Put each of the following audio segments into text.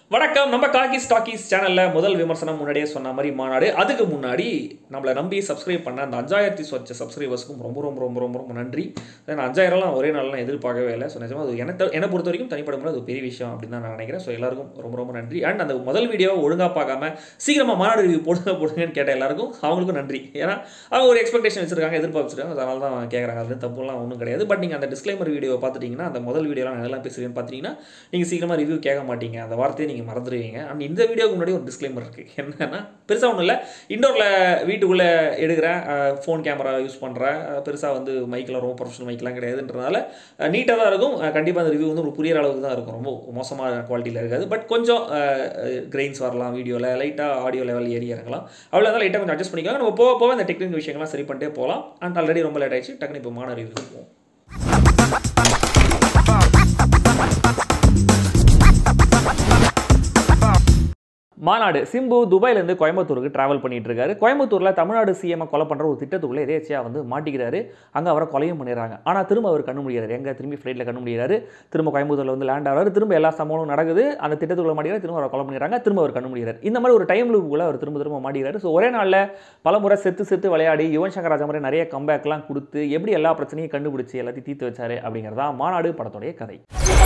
வணக்கம் நம்ம காக்கி ஸ்டாக்கீஸ் சேனல்ல முதல் விமர்சனம் முன்னாடியே சொன்ன மாதிரி மாநாடு அதுக்கு முன்னாடி நம்மளை நம்பி சப்ஸ்கிரைப் பண்ண அந்த அஞ்சாயிரத்தி சொச்ச சப்ஸ்கிரைபர்ஸ்க்கும் ரொம்ப ரொம்ப ரொம்ப ரொம்ப ரொம்ப நன்றி நான் அஞ்சாயிரம்லாம் ஒரே நாள்லாம் எதிர்பார்க்கவே இல்லை ஸோ நிஜமாக அது எனக்கு என்னை பொறுத்த வரைக்கும் தனிப்பட்ட முறை அது ஒரு பெரிய விஷயம் அப்படின்னு தான் நான் நினைக்கிறேன் ஸோ எல்லாருக்கும் ரொம்ப ரொம்ப நன்றி அண்ட் அந்த முதல் வீடியோவை ஒழுங்காக பார்க்காம சீக்கிரமாக மாநாடு ரிவ்யூ போடுங்க போடுங்கன்னு கேட்ட எல்லாருக்கும் அவங்களுக்கும் நன்றி ஏன்னா அவங்க ஒரு எக்ஸ்பெக்டேஷன் வச்சிருக்காங்க எதிர்பார்ப்பு வச்சிருக்காங்க அதனால தான் கேட்குறாங்க அது தப்புலாம் ஒன்றும் கிடையாது பட் நீங்கள் அந்த டிஸ்க்ளைமர் வீடியோவை பார்த்துட்டீங்கன்னா அந்த முதல் வீடியோலாம் நான் எல்லாம் பேசுகிறேன்னு பார்த்தீங்கன்னா நீங்கள் சீக்கிரமாக ரிவ்யூ கேட்க மாட்டீங்க அந்த வார்த்தையை நீங்கள் மறந்துடுவீங்க அண்ட் இந்த வீடியோக்கு முன்னாடி ஒரு டிஸ்க்ளைமர் இருக்குது என்னன்னா பெருசாக ஒன்றும் இல்லை இண்டோரில் வீட்டுக்குள்ளே எடுக்கிறேன் ஃபோன் கேமரா யூஸ் பண்ணுறேன் பெருசாக வந்து மைக்கில் ரொம்ப ப்ரொஃபஷனல் மைக்கெலாம் கிடையாதுன்றனால நீட்டாக தான் இருக்கும் கண்டிப்பாக அந்த ரிவ்யூ வந்து ஒரு புரியிற அளவுக்கு தான் இருக்கும் ரொம்ப மோசமான குவாலிட்டியில் இருக்காது பட் கொஞ்சம் கிரெயின்ஸ் வரலாம் வீடியோவில் லைட்டாக ஆடியோ லெவல் ஏறி இறங்கலாம் அவ்வளோ தான் லைட்டாக கொஞ்சம் அட்ஜஸ்ட் பண்ணிக்கலாம் நம்ம போக போக இந்த டெக்னிக் விஷயங்கள்லாம் சரி பண்ணிட்டே போகலாம் அண்ட் ஆல்ரெடி ரொம்ப லேட் ஆயிடுச்சு டக்குனு இப்போ மான ரிவ்யூ போவோம் மாநாடு சிம்பு துபாயிலேருந்து கோயம்புத்தூருக்கு டிராவல் பண்ணிட்டு இருக்காரு கோயம்புத்தூரில் தமிழ்நாடு சிஎம் கொலை பண்ணுற ஒரு திட்டத்துக்குள்ளே எதேச்சியாக வந்து மாட்டிக்கிறாரு அங்கே அவரை கொலையும் பண்ணிடுறாங்க ஆனால் திரும்ப அவர் கண்ணு முடிகிறாரு எங்கே திரும்பி ஃப்ளைட்டில் கண்ணு முடிகிறாரு திரும்ப கோயம்புத்தூரில் வந்து லேண்ட் ஆகிறாரு திரும்ப எல்லா சம்பவமும் நடக்குது அந்த திட்டத்துக்குள்ள மாட்டிக்கிறாரு திரும்ப அவரை கொலை பண்ணிடுறாங்க திரும்ப அவர் கண்ணு முடிகிறார் இந்த மாதிரி ஒரு டைம் லூப்புக்குள்ள அவர் திரும்ப திரும்ப மாட்டிக்கிறாரு ஸோ ஒரே நாளில் பல முறை செத்து செத்து விளையாடி யுவன் சங்கர் ராஜா மாதிரி நிறைய கம்பேக்லாம் கொடுத்து எப்படி எல்லா பிரச்சனையும் கண்டுபிடிச்சி எல்லாத்தையும் தீர்த்து வச்சாரு அப்படிங்கிறதா மாநாடு படத்துடைய கதை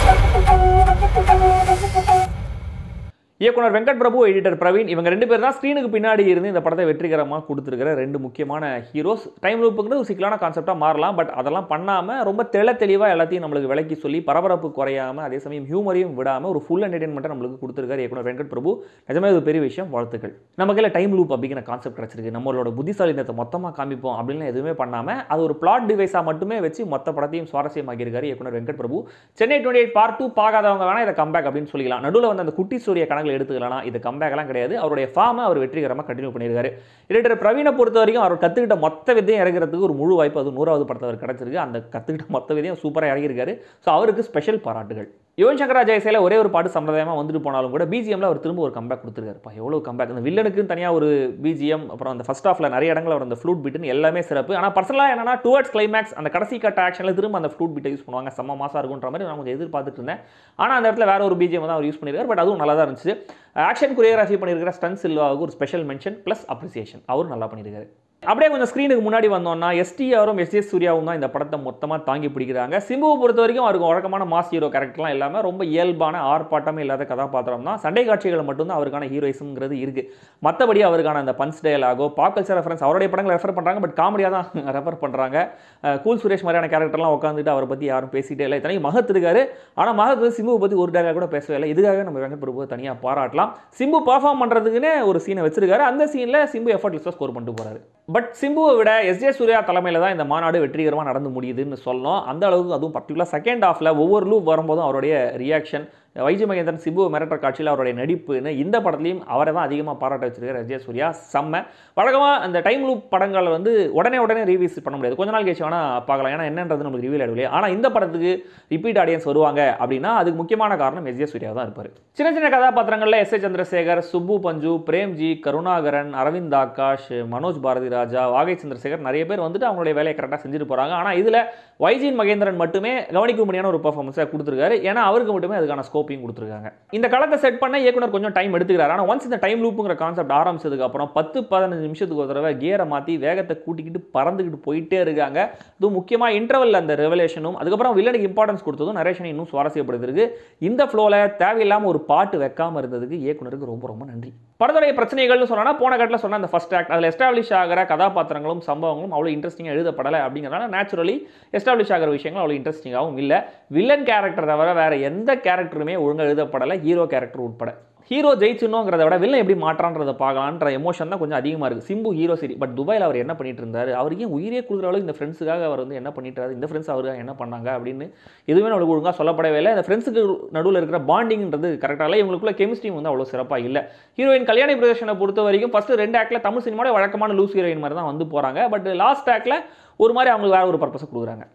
இயக்குனர் வெங்கட் பிரபு எடிட்டர் பிரவீன் இவங்க ரெண்டு பேர் தான் ஸ்க்ரீனுக்கு பின்னாடி இருந்து இந்த படத்தை வெற்றிகரமாக கொடுத்துருக்கிற ரெண்டு முக்கியமான ஹீரோஸ் டைம் லூப்புங்கிறது ஒரு சிக்கலான கான்செப்டாக மாறலாம் பட் அதெல்லாம் பண்ணாமல் ரொம்ப தெள தெளிவாக எல்லாத்தையும் நம்மளுக்கு விளக்கி சொல்லி பரபரப்பு குறையாமல் அதே சமயம் ஹியூமரையும் விடாமல் ஒரு ஃபுல் என்டர்டைன்மெண்ட்டை நம்மளுக்கு கொடுத்துருக்காரு இயக்குனர் வெங்கட் பிரபு நிஜமே இது பெரிய விஷயம் வாழ்த்துக்கள் நம்ம கையில் டைம் லூப் அப்படிங்கிற கான்செப்ட் கிடச்சிருக்கு நம்மளோட புத்திசாலினத்தை மொத்தமாக காமிப்போம் அப்படின்னு எதுவுமே பண்ணாமல் அது ஒரு பிளாட் டிவைஸாக மட்டுமே வச்சு மொத்த படத்தையும் சுவாரஸ்யமாக்கியிருக்காரு இயக்குனர் Venkat Prabhu Chennai twenty eight part two பார்க்காதவங்க வேணால் இதை கம்பேக் அப்படின்னு சொல்லிக்கலாம் நடுவில் வந்து அந்த குட்டி சூரிய கணக்கில் எடுத்துக்கலாம் இது கம்பேக்லாம் கிடையாது அவருடைய ஃபார்மை அவர் வெற்றிகரமாக கண்டினியூ பண்ணியிருக்காரு எடிட்டர் பிரவீனை பொறுத்த வரைக்கும் அவர் கற்றுக்கிட்ட மொத்த விதையும் இறங்குறதுக்கு ஒரு முழு வாய்ப்பு அது நூறாவது படத்தில் அவர் கிடச்சிருக்கு அந்த கற்றுக்கிட்ட மொத்த விதையும் சூப்பராக இறங்கியிருக்காரு ஸோ அவருக்கு ஸ்பெஷல் பாராட்டுகள் யுவன் சங்கர் ராஜா இசையில் ஒரே ஒரு பாட்டு சம்பிரதாயமாக வந்துட்டு போனாலும் கூட பிஜிஎம்ல அவர் திரும்ப ஒரு கம்பேக் கொடுத்துருக்காருப்பா எவ்வளோ கம்பேக் அந்த வில்லனுக்கு தனியாக ஒரு பிஜிஎம் அப்புறம் அந்த ஃபர்ஸ்ட் ஆஃப்ல நிறைய இடங்கள் அவர் அந்த ஃப்ளூட் பிட்டுன்னு எல்லாமே சிறப்பு ஆனால் பர்சனலாக என்னன்னா டுவர்ட்ஸ் கிளைமேக்ஸ் அந்த கடைசி கட்ட ஆக்ஷனில் திரும்ப அந்த ஃப்ளூட் பிட்டை யூஸ் பண்ணுவாங்க செம்ம மாசா இருக்குன்ற மாதிரி நான் கொஞ்சம் எதிர்பார்த்துட்டு இருந்தேன் ஆனால் அந்த இடத்துல வேற ஒரு பிஜிஎம் தான் அவர் யூஸ் பண்ணியிருக்காரு பட் அதுவும் நல்லா தான் இருந்துச்சு ஆக்ஷன் கொரியோகிராஃபி பண்ணியிருக்கிற ஸ்டன் சில்வாவுக்கு ஒரு ஸ்பெஷல் மென்ஷன் ப்ளஸ் அப்ரிசியேஷன் அவரும் நல்லா பண்ணியிருக்காரு அப்படியே கொஞ்சம் ஸ்க்ரீனுக்கு முன்னாடி வந்தோம்னா எஸ்டிஆரும் எஸ் எஸ் சூர்யாவும் தான் இந்த படத்தை மொத்தமாக தாங்கி பிடிக்கிறாங்க சிம்புவை பொறுத்த வரைக்கும் அவருக்கு வழக்கமான மாஸ் ஹீரோ கேரக்டர்லாம் இல்லாமல் ரொம்ப இயல்பான ஆர்ப்பாட்டமே இல்லாத கதாபாத்திரம் தான் சண்டை காட்சிகள் மட்டும்தான் அவருக்கான ஹீரோயிசம்ங்கிறது இருக்குது மற்றபடி அவருக்கான அந்த பஞ்ச் டயலாகோ பாக்கல்சர் ரெஃபரன்ஸ் அவருடைய படங்களை ரெஃபர் பண்ணுறாங்க பட் காமெடியாக தான் ரெஃபர் பண்ணுறாங்க கூல் சுரேஷ் மாதிரியான கேரக்டர்லாம் உட்காந்துட்டு அவரை பற்றி யாரும் பேசிட்டே இல்லை இத்தனைக்கு மகத் இருக்காரு ஆனால் மகத் வந்து சிம்புவை பற்றி ஒரு டயலாக் கூட பேசவே இல்லை இதுக்காக நம்ம வெங்கட் பிரபுவை தனியாக பாராட்டலாம் சிம்பு பர்ஃபார்ம் பண்ணுறதுக்குன்னே ஒரு சீனை வச்சிருக்காரு அந்த சீனில் சிம்பு எஃபர்ட்லெஸ்ஸாக ஸ்கோர் பண்ணிட்டு போகிறாரு பட் சிம்புவை விட எஸ் ஜே சூர்யா தலைமையில் தான் இந்த மாநாடு வெற்றிகரமாக நடந்து முடியுதுன்னு சொல்லணும் அந்த அளவுக்கு அதுவும் பர்டிகுலர் செகண்ட் ஹாஃபில் ஒவ்வொரு லூப் வரும்போதும் அவருடைய ரியாக்ஷன் வைஜி மகேந்திரன் சிம்பு மிரட்டர் காட்சியில் அவருடைய நடிப்புன்னு இந்த படத்துலையும் அவரை தான் அதிகமாக பாராட்ட வச்சிருக்காரு எஸ் ஜே சூர்யா செம்ம வழக்கமாக அந்த டைம் லூப் படங்களை வந்து உடனே உடனே ரிவ்யூஸ் பண்ண முடியாது கொஞ்ச நாள் கழிச்சு வேணால் பார்க்கலாம் ஏன்னா என்னன்றது நமக்கு ரிவியூல் ஆடவில்லை ஆனால் இந்த படத்துக்கு ரிப்பீட் ஆடியன்ஸ் வருவாங்க அப்படின்னா அதுக்கு முக்கியமான காரணம் எஸ் ஜே சூர்யா தான் இருப்பார் சின்ன சின்ன கதாபாத்திரங்களில் எஸ் ஏ சந்திரசேகர் சுப்பு பஞ்சு பிரேம்ஜி கருணாகரன் அரவிந்த் ஆகாஷ் மனோஜ் பாரதி ராஜா வாகை சந்திரசேகர் நிறைய பேர் வந்துட்டு அவங்களுடைய வேலையை கரெக்டாக செஞ்சுட்டு போகிறாங்க ஆனால் இதில் வைஜின் மகேந்திரன் மட்டுமே கவனிக்க முடியாத ஒரு பர்ஃபார்மன்ஸை கொடுத்துருக்காரு ஏன்னா அவருக்கு மட்டுமே அதுக்கான ஸ்கோப்பையும் கொடுத்துருக்காங்க இந்த களத்தை செட் பண்ண இயக்குனர் கொஞ்சம் டைம் எடுத்துக்கிறாரு ஆனால் ஒன்ஸ் இந்த டைம் லூப்புங்கிற கான்செப்ட் ஆரம்பிச்சதுக்கு அப்புறம் பத்து பதினஞ்சு நிமிஷத்துக்கு ஒரு தடவை கியரை மாற்றி வேகத்தை கூட்டிக்கிட்டு பறந்துக்கிட்டு போயிட்டே இருக்காங்க இதுவும் முக்கியமாக இன்டர்வல் அந்த ரெவலேஷனும் அதுக்கப்புறம் வில்லனுக்கு இம்பார்ட்டன்ஸ் கொடுத்ததும் நரேஷனை இன்னும் சுவாரஸ்யப்படுத்திருக்கு இந்த ஃப்ளோவில் தேவையில்லாமல் ஒரு பாட்டு வைக்காமல் இருந்ததுக்கு இயக்குனருக்கு ரொம்ப ரொம்ப நன்றி படத்துடைய பிரச்சனைகள்னு சொன்னா போன கட்டில் சொன்ன அந்த ஃபர்ஸ்ட் ஆக்ட் அதில் எஸ்டாப்ளிஷ் ஆகிற கதாபாத்திரங்களும் சம்பவங்களும் அவ்வளோ இன்ட்ரெஸ்டிங்காக எழுதப்படலை அப்படிங்கிறனால நேச்சுரலி எஸ்டாப்ளிஷ் ஆகிற விஷயங்கள் அவ்வளோ இன்ட்ரெஸ்டிங்காகவும் இல்லை வில்லன் கேரக்டர் தவிர வேற எந்த கேரக்டருமே ஒழுங்காக எழுதப்படலை ஹீரோ கேரக்டர் உட்பட ஹீரோ ஜெயிச்சுணுங்கிறத விட வில்லன் எப்படி மாற்றான்றதை பார்க்கலான்ற எமோஷன் தான் கொஞ்சம் அதிகமாக இருக்குது சிம்பு ஹீரோ சரி பட் துபாயில் அவர் என்ன பண்ணிட்டு இருந்தார் அவர் ஏன் உயிரே கொடுக்குற அளவுக்கு இந்த ஃப்ரெண்ட்ஸுக்காக அவர் வந்து என்ன பண்ணிட்டாரு இந்த ஃப்ரெண்ட்ஸ் அவருக்காக என்ன பண்ணாங்க அப்படின்னு எதுவுமே நம்மளுக்கு ஒழுங்காக சொல்லப்படவே இல்லை இந்த ஃப்ரெண்ட்ஸுக்கு நடுவில் இருக்கிற பாண்டிங்ன்றது கரெக்டாக இல்லை இவங்களுக்குள்ள கெமிஸ்ட்ரி வந்து அவ்வளோ சிறப்பாக இல்லை ஹீரோயின் கல்யாணி பிரதர்ஷனை பொறுத்த வரைக்கும் ஃபஸ்ட்டு ரெண்டு ஆக்டில் தமிழ் சினிமாவோட வழக்கமான லூஸ் ஹீரோயின் மாதிரி தான் வந்து போகிறாங்க பட் லாஸ்ட் ஆக்டில் ஒரு மாதிரி அவங்களுக்கு வேற ஒரு பர்பஸை கொடுக்குறாங்க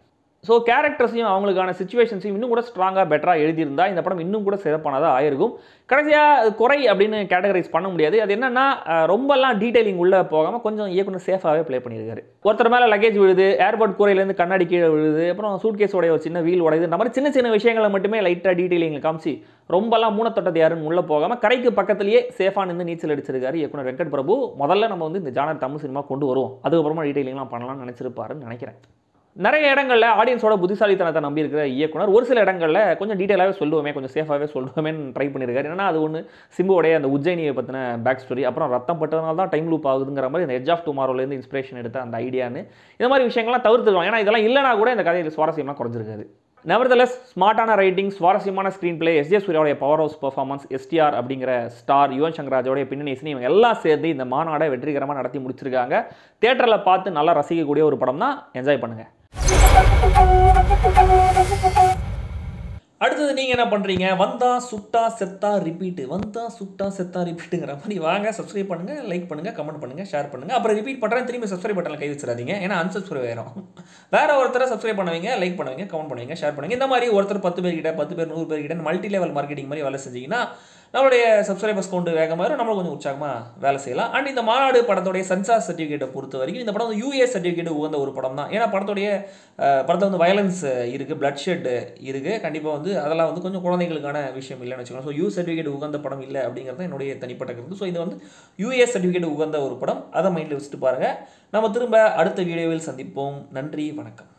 ஸோ கேரக்டர்ஸையும் அவங்களுக்கான சுச்சுவேஷன்ஸையும் இன்னும் கூட ஸ்ட்ராங்காக பெட்டராக எழுதியிருந்தா இந்த படம் இன்னும் கூட சிறப்பானதாக ஆயிருக்கும் கடைசியாக குறை அப்படின்னு கேட்டகரைஸ் பண்ண முடியாது அது என்னன்னா அஹ், ரொம்பலாம் டீடைலிங் உள்ளே போகாமல் கொஞ்சம் இயக்குனர் சேஃபாகவே ப்ளே பண்ணியிருக்காரு ஒருத்தர் மேலே லக்கேஜ் விழுது ஏர்போர்ட் கூரையிலேருந்து கண்ணாடி கீழே விழுது அப்புறம் சூட் கேஸோடைய ஒரு சின்ன வீல் உடையுது இந்த மாதிரி சின்ன சின்ன விஷயங்களை மட்டுமே லைட்டாக டீடைலிங் காமிச்சு ரொம்பலாம் மூணத்தொட்டது யாருன்னு உள்ளே போகாமல் கரைக்கு பக்கத்துலேயே சேஃபாக நின்று நீச்சல் அடிச்சிருக்காரு இயக்குனர் வெங்கட் பிரபு முதல்ல நம்ம வந்து இந்த ஜானர் தமிழ் சினிமா கொண்டு வருவோம் அதுக்கப்புறமா டீடைலிங்லாம் பண்ணலாம்னு நினச்சிருப்பாருன்னு நினைக்கிறேன் நிறைய இடங்களில் ஆடியன்ஸோட புத்திசாலித்தனத்தை நம்பி இருக்கிற இயக்குனர் ஒரு சில இடங்களில் கொஞ்சம் டீட்டெயிலாகவே சொல்லுவோமே கொஞ்சம் சேஃபாகவே சொல்லுவோமேன்னு ட்ரை பண்ணியிருக்காரு ஏன்னா அது ஒன்று சிம்புவோடைய அந்த உஜ்ஜயினியை பற்றின பேக் ஸ்டோரி அப்புறம் ரத்தம் பட்டதுனால தான் டைம் லூப் ஆகுதுங்கிற மாதிரி இந்த எட்ஜ் ஆஃப் டுமாரோலேருந்து இன்ஸ்பிரேஷன் எடுத்த அந்த ஐடியான்னு இந்த மாதிரி விஷயங்கள்லாம் தவிர்த்துக்கலாம் ஏன்னா இதெல்லாம் இல்லைனா கூட இந்த கதையில் சுவாரஸ்யமாக குறைஞ்சிருக்காது நெவர்தலஸ் ஸ்மார்ட்டான ரைட்டிங் சுவாரஸ்யமான ஸ்க்ரீன் பிளே எஸ் ஜே சூர்யாவுடைய பவர் ஹவுஸ் பெர்ஃபார்மன்ஸ் எஸ்டிஆர் அப்படிங்கிற ஸ்டார் யுவன் சங்கராஜோடைய பின்னணி இசை இவங்க எல்லாம் சேர்ந்து இந்த மாநாடை வெற்றிகரமாக நடத்தி முடிச்சிருக்காங்க தேட்டரில் பார்த்து நல்லா ரசிக்கக்கூடிய ஒரு படம் தான் என்ஜாய் பண்ணுங்கள் அடுத்தது நீங்கள் என்ன பண்ணுறீங்க வந்தா சுட்டா செத்தா ரிப்பீட்டு வந்தா சுட்டா செத்தா ரிப்பீட்டுங்கிற மாதிரி வாங்க சப்ஸ்கிரைப் பண்ணுங்கள் லைக் பண்ணுங்கள் கமெண்ட் பண்ணுங்கள் ஷேர் பண்ணுங்கள் அப்புறம் ரிப்பீட் பண்ணுறேன் திரும்பி சப்ஸ்கிரைப் பட்டனில் கை வச்சிடாதீங்க ஏன்னா அன்சப்ஸ்கிரைப் ஆயிரும் வேற ஒருத்தரை சப்ஸ்கிரைப் பண்ணுவீங்க லைக் பண்ணுவீங்க கமெண்ட் பண்ணுவீங்க ஷேர் பண்ணுவீங்க இந்த மாதிரி ஒருத்தர் பத்து பேர்கிட்ட பத்து பேர் நூறு பேர்கிட்ட மல்டி லெவல் மார்க்கெட்டிங் மாதிரி வேலை செஞ்சீங்கன்னா நம்மளுடைய சப்ஸ்கிரைபர்ஸ் கவுண்ட் வேகமாக நம்ம கொஞ்சம் உற்சாகமாக வேலை செய்யலாம் அண்ட் இந்த மாநாடு படத்துடைய சென்சார் சர்டிஃபிகேட்டை பொறுத்த வரைக்கும் இந்த படம் வந்து யூஏ சர்டிஃபிகேட் உகந்த ஒரு படம் தான் ஏன்னா படத்துடைய அஹ், படத்தில் வந்து வயலன்ஸ் இருக்குது பிளட் ஷெட் இருக்குது கண்டிப்பாக வந்து அதெல்லாம் வந்து கொஞ்சம் குழந்தைகளுக்கான விஷயம் இல்லைன்னு வச்சுக்கோங்க ஸோ யூ சர்டிஃபிகேட் உகந்த படம் இல்லை அப்படிங்கிறது என்னுடைய தனிப்பட்ட கருத்து ஸோ இது வந்து யூஏ சர்டிஃபிகேட் உகந்த ஒரு படம் அதை மைண்டில் வச்சுட்டு பாருங்கள் நம்ம திரும்ப அடுத்த வீடியோவில் சந்திப்போம் நன்றி வணக்கம்